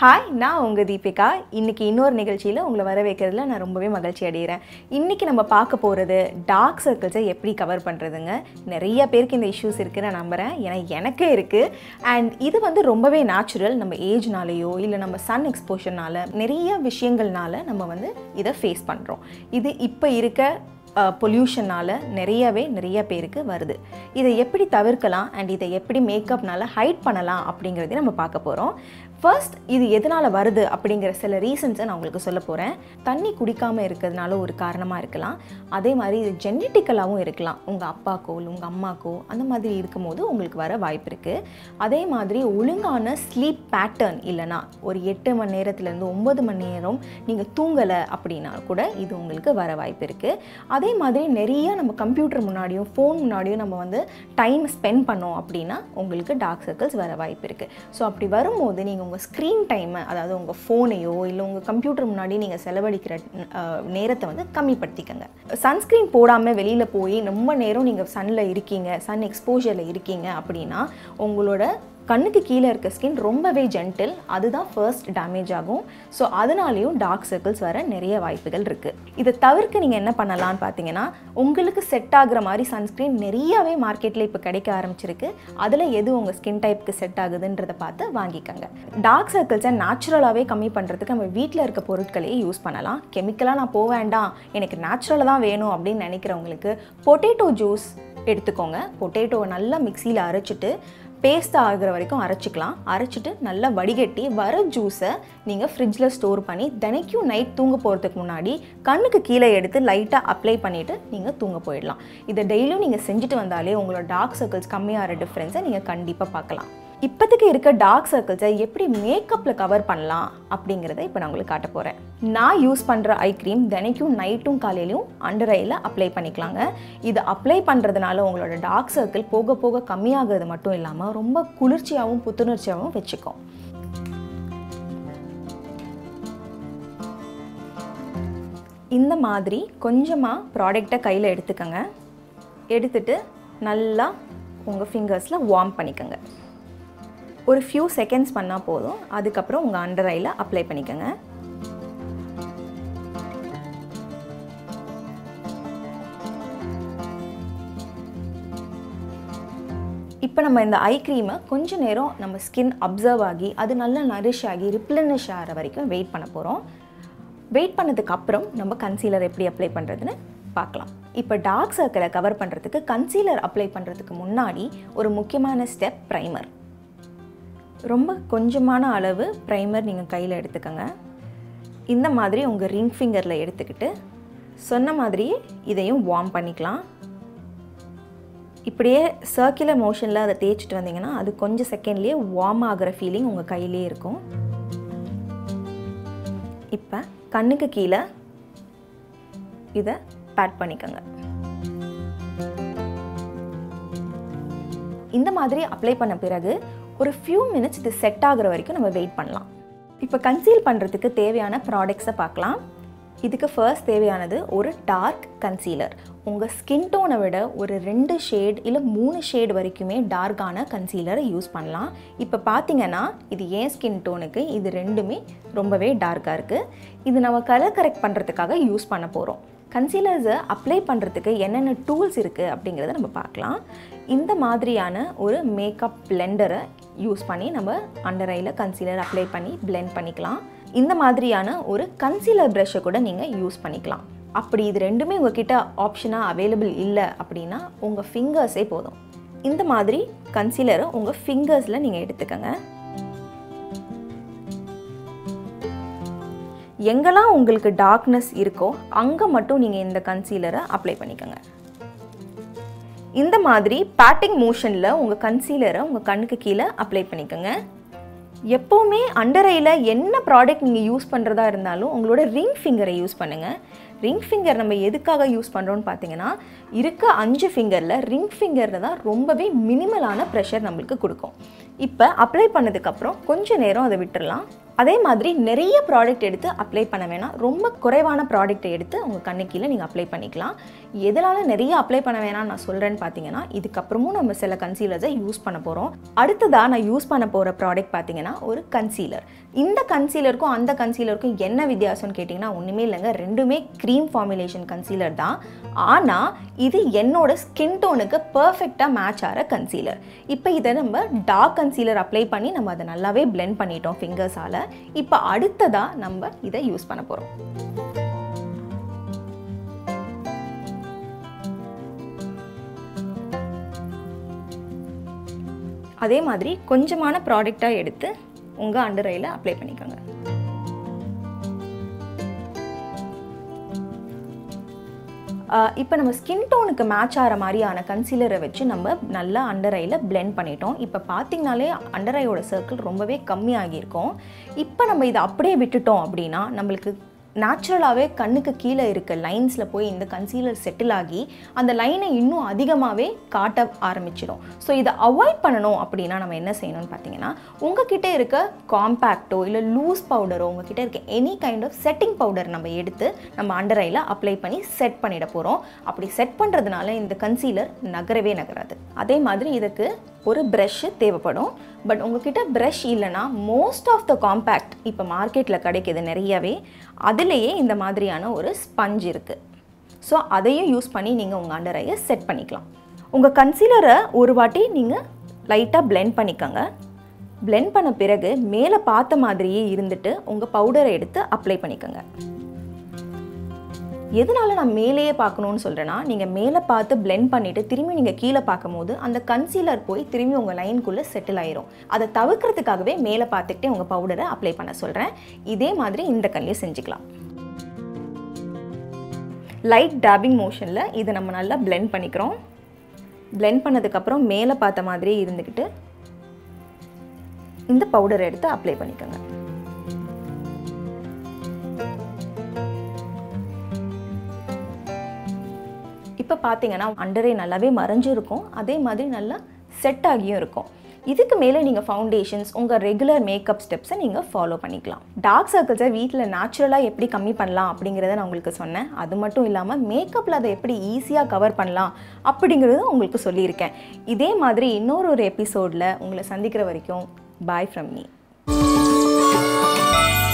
hi நான் உங்கள் தீபிகா இன்றைக்கி இன்னொரு நிகழ்ச்சியில் உங்களை வர வைக்கிறதுல நான் ரொம்பவே மகிழ்ச்சி அடைகிறேன் இன்றைக்கி நம்ம பார்க்க போகிறது டார்க் சர்க்கிள்ஸை எப்படி கவர் பண்ணுறதுங்க நிறைய பேருக்கு இந்த இஷ்யூஸ் இருக்குன்னு நான் நம்புகிறேன் ஏன்னா எனக்கே இருக்குது அண்ட் இது வந்து ரொம்பவே நேச்சுரல் நம்ம ஏஜ்னாலேயோ இல்லை நம்ம சன் எக்ஸ்போஷர்னால நிறைய விஷயங்கள்னால நம்ம வந்து இதை ஃபேஸ் பண்ணுறோம் இது இப்போ இருக்க பொல்யூஷனால் நிறையவே நிறைய பேருக்கு வருது இதை எப்படி தவிர்க்கலாம் அண்ட் இதை எப்படி மேக்கப்னால ஹைட் பண்ணலாம் அப்படிங்கிறதையும் நம்ம பார்க்க போகிறோம் ஃபர்ஸ்ட் இது எதனால் வருது அப்படிங்கிற சில ரீசன்ஸை நான் உங்களுக்கு சொல்ல போகிறேன் தண்ணி குடிக்காமல் இருக்கிறதுனால ஒரு காரணமாக இருக்கலாம் அதே மாதிரி இது ஜெனட்டிக்கலாகவும் இருக்கலாம் உங்கள் அப்பாக்கோ இல்லை உங்கள் அம்மாக்கோ அந்த மாதிரி இருக்கும்போது உங்களுக்கு வர வாய்ப்பு இருக்குது அதே மாதிரி ஒழுங்கான ஸ்லீப் பேட்டர்ன் இல்லைனா ஒரு எட்டு மணி நேரத்துலேருந்து ஒம்பது மணி நேரம் நீங்கள் தூங்கலை அப்படின்னா கூட இது உங்களுக்கு வர வாய்ப்பு இருக்குது அதே மாதிரி நிறைய நம்ம கம்ப்யூட்டர் முன்னாடியும் ஃபோன் முன்னாடியும் நம்ம வந்து டைம் ஸ்பெண்ட் பண்ணோம் அப்படின்னா உங்களுக்கு டார்க் சர்க்கிள்ஸ் வர வாய்ப்பு இருக்குது ஸோ அப்படி வரும்போது நீங்கள் உங்கள் ஸ்க்ரீன் டைமை அதாவது உங்கள் ஃபோனையோ இல்லை உங்கள் கம்ப்யூட்டர் முன்னாடி நீங்கள் செலவழிக்கிற அஹ், நேரத்தை வந்து கம்மிப்படுத்திக்கங்க சன்ஸ்க்ரீன் போடாமல் வெளியில் போய் ரொம்ப நேரம் நீங்கள் சன்னில் இருக்கீங்க சன் எக்ஸ்போஜரில் இருக்கீங்க அப்படின்னா உங்களோட கண்ணுக்கு கீழே இருக்க ஸ்கின் ரொம்பவே ஜென்டில் அதுதான் ஃபர்ஸ்ட் டேமேஜ் ஆகும் ஸோ அதனாலேயும் டார்க் சர்க்கிள்ஸ் வர நிறைய வாய்ப்புகள் இருக்குது இதை தவிர்க்க நீங்கள் என்ன பண்ணலாம்னு பார்த்தீங்கன்னா உங்களுக்கு செட் ஆகுற மாதிரி சன்ஸ்க்ரீன் நிறையவே மார்க்கெட்டில் இப்போ கிடைக்க ஆரம்பிச்சிருக்கு அதில் எது உங்கள் ஸ்கின் டைப்புக்கு செட் ஆகுதுன்றதை பார்த்து வாங்கிக்கோங்க டார்க் சர்க்கிள்ஸை நேச்சுரலாகவே கம்மி பண்ணுறதுக்கு நம்ம வீட்டில் இருக்க பொருட்களையே யூஸ் பண்ணலாம் கெமிக்கலாக நான் போக வேண்டாம் எனக்கு நேச்சுரலாக தான் வேணும் அப்படின்னு நினைக்கிறவங்களுக்கு பொட்டேட்டோ ஜூஸ் எடுத்துக்கோங்க பொட்டேட்டோவை நல்லா மிக்சியில் அரைச்சிட்டு பேஸ்ட் ஆகுற வரைக்கும் அரைச்சிக்கலாம் அரைச்சிட்டு நல்லா வடிகட்டி வர ஜூஸை நீங்கள் ஃப்ரிட்ஜில் ஸ்டோர் பண்ணி தினைக்கும் நைட் தூங்க போகிறதுக்கு முன்னாடி கண்ணுக்கு கீழே எடுத்து லைட்டாக அப்ளை பண்ணிவிட்டு நீங்கள் தூங்க போயிடலாம் இதை டெய்லியும் நீங்கள் செஞ்சுட்டு வந்தாலே உங்களோட டார்க் சர்க்கிள்ஸ் கம்மியாகிற டிஃப்ரென்ஸை நீங்கள் கண்டிப்பாக பார்க்கலாம் இப்போதைக்கு இருக்க டார்க் சர்க்கிள்ஸை எப்படி மேக்கப்பில் கவர் பண்ணலாம் அப்படிங்கிறத இப்போ நான் உங்களுக்கு காட்ட போகிறேன் நான் யூஸ் பண்ணுற ஐ க்ரீம் தினைக்கும் நைட்டும் காலையிலையும் அண்டர் ஐயில் அப்ளை பண்ணிக்கலாங்க இது அப்ளை பண்ணுறதுனால உங்களோட டார்க் சர்க்கிள் போக போக கம்மியாகிறது மட்டும் இல்லாமல் ரொம்ப குளிர்ச்சியாகவும் புத்துணர்ச்சியாகவும் வச்சுக்கும் இந்த மாதிரி கொஞ்சமாக ப்ராடக்டை கையில் எடுத்துக்கோங்க எடுத்துட்டு நல்லா உங்கள் ஃபிங்கர்ஸில் வார்ம் பண்ணிக்கோங்க ஒரு ஃபியூ செகண்ட்ஸ் பண்ணால் போதும் அதுக்கப்புறம் உங்கள் அண்டர் ஐயில் அப்ளை பண்ணிக்கோங்க இப்போ நம்ம இந்த ஐ க்ரீமை கொஞ்ச நேரம் நம்ம ஸ்கின் அப்சர்வ் ஆகி அது நல்லா நரிஷ் ஆகி ரிப்ளனிஷ் ஆகிற வரைக்கும் வெயிட் பண்ண போகிறோம் வெயிட் பண்ணதுக்கு அப்புறம் நம்ம கன்சீலர் எப்படி அப்ளை பண்ணுறதுன்னு பார்க்கலாம் இப்போ டார்க் சர்க்கிளை கவர் பண்ணுறதுக்கு கன்சீலர் அப்ளை பண்ணுறதுக்கு முன்னாடி ஒரு முக்கியமான ஸ்டெப் ப்ரைமர் ரொம்ப கொஞ்சமான அளவு ப்ரைமர் நீங்கள் கையில் எடுத்துக்கோங்க இந்த மாதிரி உங்கள் ரிங் ஃபிங்கரில் எடுத்துக்கிட்டு சொன்ன மாதிரியே இதையும் வார்ம் பண்ணிக்கலாம் இப்படியே சர்க்குலர் மோஷனில் அதை தேய்ச்சிட்டு வந்தீங்கன்னா அது கொஞ்சம் செகண்ட்லேயே வார்ம் ஆகிற ஃபீலிங் உங்கள் கையிலே இருக்கும் இப்போ கண்ணுக்கு கீழே இதை பேட் பண்ணிக்கோங்க இந்த மாதிரி அப்ளை பண்ண பிறகு ஒரு ஃபியூ மினிட்ஸ் இது செட் ஆகுற வரைக்கும் நம்ம வெயிட் பண்ணலாம் இப்போ கன்சீல் பண்ணுறதுக்கு தேவையான ப்ராடக்ட்ஸை பார்க்கலாம் இதுக்கு ஃபர்ஸ்ட் தேவையானது ஒரு டார்க் கன்சீலர் உங்கள் ஸ்கின் டோனை விட ஒரு ரெண்டு ஷேட் இல்லை மூணு ஷேட் வரைக்குமே டார்க்கான கன்சீலரை யூஸ் பண்ணலாம் இப்போ பார்த்தீங்கன்னா இது ஏன் ஸ்கின் டோனுக்கு இது ரெண்டுமே ரொம்பவே டார்க்காக இருக்குது இது நம்ம கலர் கரெக்ட் பண்ணுறதுக்காக யூஸ் பண்ண போகிறோம் கன்சீலர்ஸை அப்ளை பண்ணுறதுக்கு என்னென்ன டூல்ஸ் இருக்குது அப்படிங்கிறத நம்ம பார்க்கலாம் இந்த மாதிரியான ஒரு மேக்கப் பிளெண்டரை யூஸ் பண்ணி நம்ம அண்டர் ஐயில் கன்சீலர் அப்ளை பண்ணி பிளெண்ட் பண்ணிக்கலாம் இந்த மாதிரியான ஒரு கன்சீலர் ப்ரஷ்ஷை கூட நீங்கள் யூஸ் பண்ணிக்கலாம் அப்படி இது ரெண்டுமே உங்ககிட்ட ஆப்ஷனாக அவைலபிள் இல்லை அப்படின்னா உங்கள் ஃபிங்கர்ஸே போதும் இந்த மாதிரி கன்சீலரை உங்கள் ஃபிங்கர்ஸில் நீங்கள் எடுத்துக்கோங்க எங்கெல்லாம் உங்களுக்கு டார்க்னஸ் இருக்கோ அங்கே மட்டும் நீங்கள் இந்த கன்சீலரை அப்ளை பண்ணிக்கோங்க இந்த மாதிரி பேட்டிங் மோஷனில் உங்கள் கன்சீலரை உங்கள் கண்ணுக்கு கீழே அப்ளை பண்ணிக்கோங்க எப்போவுமே அண்டர் ஐயில் என்ன ப்ராடக்ட் நீங்கள் யூஸ் பண்ணுறதா இருந்தாலும் உங்களோட ரிங் ஃபிங்கரை யூஸ் பண்ணுங்கள் ரிங் ஃபிங்கர் நம்ம எதுக்காக யூஸ் பண்ணுறோன்னு பார்த்தீங்கன்னா இருக்க அஞ்சு ஃபிங்கரில் ரிங் ஃபிங்கரில் தான் ரொம்பவே மினிமலான ப்ரெஷர் நம்மளுக்கு கொடுக்கும் இப்போ அப்ளை பண்ணதுக்கப்புறம் கொஞ்ச நேரம் அதை விட்டுறலாம் அதே மாதிரி நிறைய ப்ராடக்ட் எடுத்து அப்ளை பண்ண வேணாம் ரொம்ப குறைவான ப்ராடக்ட்டை எடுத்து உங்கள் கண்ணு கீழே நீங்கள் அப்ளை பண்ணிக்கலாம் எதனால் நிறைய அப்ளை பண்ண வேணாம் நான் சொல்கிறேன்னு பார்த்தீங்கன்னா இதுக்கப்புறமும் நம்ம சில கன்சீலர்ஸை யூஸ் பண்ண போகிறோம் அடுத்ததாக நான் யூஸ் பண்ண போகிற ப்ராடக்ட் பார்த்தீங்கன்னா ஒரு கன்சீலர் இந்த கன்சீலருக்கும் அந்த கன்சீலருக்கும் என்ன வித்தியாசம்னு கேட்டிங்கன்னா ஒன்றுமே இல்லைங்க ரெண்டுமே க்ரீம் ஃபார்முலேஷன் கன்சீலர் தான் ஆனால் இது என்னோட ஸ்கின் டோனுக்கு பர்ஃபெக்டாக மேட்ச் ஆகிற கன்சீலர் இப்போ இதை நம்ம டார்க் கன்சீலர் அப்ளை பண்ணி நம்ம அதை நல்லாவே பிளெண்ட் பண்ணிட்டோம் ஃபிங்கர்ஸால் இப்போ அடுத்ததாக நம்ம இதை யூஸ் பண்ண போகிறோம் அதே மாதிரி கொஞ்சமான ப்ராடக்டாக எடுத்து உங்கள் அண்டர் ஐயில் அப்ளை பண்ணிக்கோங்க இப்போ நம்ம ஸ்கின் டோனுக்கு மேட்ச் ஆகிற மாதிரியான கன்சீலரை வச்சு நம்ம நல்லா அண்டர் ஐயில் பிளெண்ட் பண்ணிட்டோம் இப்போ பார்த்தீங்கனாலே அண்டர் ஐயோட சர்க்கிள் ரொம்பவே கம்மியாகியிருக்கும் இப்போ நம்ம இதை அப்படியே விட்டுட்டோம் அப்படின்னா நம்மளுக்கு நேச்சுரலாகவே கண்ணுக்கு கீழே இருக்க லைன்ஸில் போய் இந்த கன்சீலர் செட்டில் ஆகி அந்த லைனை இன்னும் அதிகமாகவே காட்ட ஆரம்பிச்சிடும் ஸோ இதை அவாய்ட் பண்ணணும் அப்படின்னா நம்ம என்ன செய்யணும்னு பார்த்தீங்கன்னா உங்ககிட்ட இருக்க காம்பேக்டோ இல்லை லூஸ் பவுடரோ உங்ககிட்ட இருக்க any kind of setting powder நம்ம எடுத்து நம்ம அண்டர் ஐயில் அப்ளை பண்ணி செட் பண்ணிட போகிறோம் அப்படி செட் பண்ணுறதுனால இந்த கன்சீலர் நகரவே நகராது அதே மாதிரி இதுக்கு ஒரு ப்ரஷ்ஷு தேவைப்படும் பட் உங்ககிட்ட ப்ரஷ் இல்லைன்னா மோஸ்ட் ஆஃப் த காம்பேக்ட் இப்போ மார்க்கெட்டில் கிடைக்கிது நிறையவே அதுலேயே இந்த மாதிரியான ஒரு ஸ்பஞ்ச் இருக்குது ஸோ அதையும் யூஸ் பண்ணி நீங்கள் உங்கள் அண்டர் ஐயை செட் பண்ணிக்கலாம் உங்கள் கன்சீலரை ஒரு வாட்டி நீங்கள் லைட்டாக பிளெண்ட் பண்ணிக்கோங்க பிளெண்ட் பண்ண பிறகு மேலே பார்த்த மாதிரியே இருந்துட்டு உங்கள் பவுடரை எடுத்து அப்ளை பண்ணிக்கோங்க எதனால நான் மேலேயே பார்க்கணும்னு சொல்கிறேன்னா நீங்கள் மேலே பார்த்து பிளெண்ட் பண்ணிவிட்டு திரும்பி நீங்கள் கீழே பார்க்கும்போது அந்த கன்சீலர் போய் திரும்பி உங்கள் லைனுக்குள்ளே செட்டில் ஆயிரும் அதை தவிர்க்கிறதுக்காகவே மேலே பார்த்துக்கிட்டே உங்கள் பவுடரை அப்ளை பண்ண சொல்கிறேன் இதே மாதிரி இந்த கல்லையும் செஞ்சுக்கலாம் லைட் டேபிங் மோஷனில் இதை நம்ம நல்லா பிளெண்ட் பண்ணிக்கிறோம் பிளெண்ட் பண்ணதுக்கப்புறம் மேலே பார்த்த மாதிரியே இருந்துக்கிட்டு இந்த பவுடரை எடுத்து அப்ளை பண்ணிக்கோங்க இப்போ பார்த்தீங்கன்னா அண்டரை நல்லாவே மறைஞ்சும் இருக்கும் அதே மாதிரி நல்லா செட் ஆகியும் இருக்கும் இதுக்கு மேலே நீங்கள் ஃபவுண்டேஷன்ஸ் உங்கள் ரெகுலர் மேக்கப் ஸ்டெப்ஸை நீங்கள் ஃபாலோ பண்ணிக்கலாம் டார்க் சர்க்கிள்ஸை வீட்டில் நேச்சுரலாக எப்படி கம்மி பண்ணலாம் அப்படிங்கிறத நான் உங்களுக்கு சொன்னேன் அது மட்டும் இல்லாமல் மேக்கப்பில் அதை எப்படி ஈஸியாக கவர் பண்ணலாம் அப்படிங்கிறதும் உங்களுக்கு சொல்லியிருக்கேன் இதே மாதிரி இன்னொரு ஒரு எபிசோடில் உங்களை சந்திக்கிற வரைக்கும் பாய் ஃப்ரம் மீ